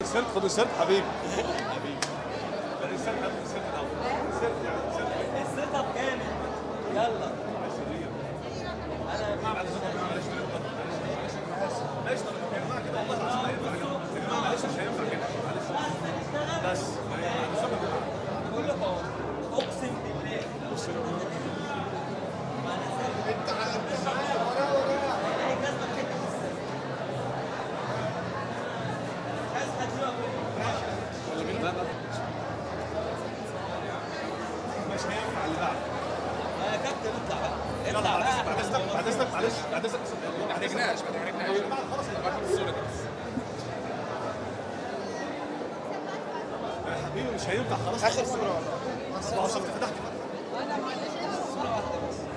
السيرت خد السيرت حبيبي حبيبي خد السيرت خد السيرت الاول السيرت يعني السيرت السيت اب جامد يلا انا معلش معلش معلش طب يا جماعه كده والله العظيم لا ينفع يا جماعه يا جماعه معلش مش هينفع كده معلش بس بقول لك اهو اقسم بالله ما انا سايب انت هي كاسبه كده في السيت مش عايز حد يقف ولا مين بقى مش هينفع اللي بعد يا كابتن اطلع بقى يلا اطلع بعد بقى اذنك بعد اذنك معلش بعد اذنك ما تحرجناش ما تحرجناش يا جماعه خلاص يا جماعه الصوره دي يا حبيبي مش هينفع خلاص اخر صوره ما هو شفت فتحت صوره واحده بس